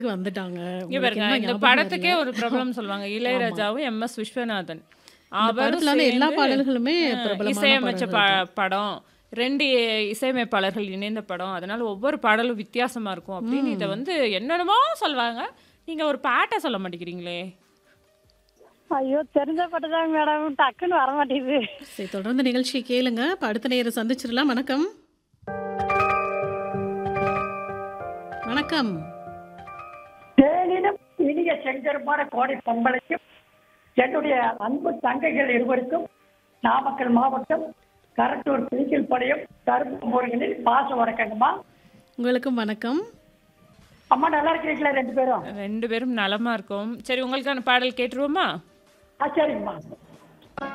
வந்துட்டாங்க. இங்க உங்களுக்கு பாருங்க, என்ன இந்த ஞாபகம் படத்துக்கே வரல? ஒரு பிரபலம் சொல்லுவாங்க. ஆமா. இளையராஜாவும், எம்.எஸ். விஸ்வநாதன். இந்த அவரும் படத்துல வந்து எல்லா சேர்ந்து பாடல்களுமே அ பிரபலமான இசையமைச்ச ப பாடல்கள் தான். படம். 2 இசையமைப்பாளர்கள் இணைந்த படம். அதனால ஒவ்வொரு பாடலும் வித்தியாசமா இருக்கும் அப்படின்னு இத ம். வந்து என்னென்னமோ சொல்வாங்க. நீங்க ஒரு பாட்ட சொல்ல மாட்டேங்கிறீங்களே! ஐயோ! தெரிஞ்ச பாட்டு தான் மேடம். டக்குன்னு வர மாட்டேங்குது. சரி தொடர்ந்து நிகழ்ச்சிய கேளுங்க. இப்ப அடுத்த நேயர சந்திச்சிடலாம். வணக்கம். வணக்கம். தேனினும் இனிய செங்கருமான கோடை பண்பலைக்கும் என்னுடைய அன்பு தங்கைகள் இருவருக்கும் நாமக்கல் மாவட்டம் கரட்டூர் பிரிக்கல் படையும் தருமபுரிகளில் பாச வணக்கங்கம்மா உங்களுக்கும் வணக்கம். அம்மா நல்லா இருக்கிறீங்களா ரெண்டு பேரும் 2 பேரும் நலமா இருக்கோம். சரி உங்களுக்கான பாடல் கேட்டுருவோமா? ஆ சரிங்கம்மா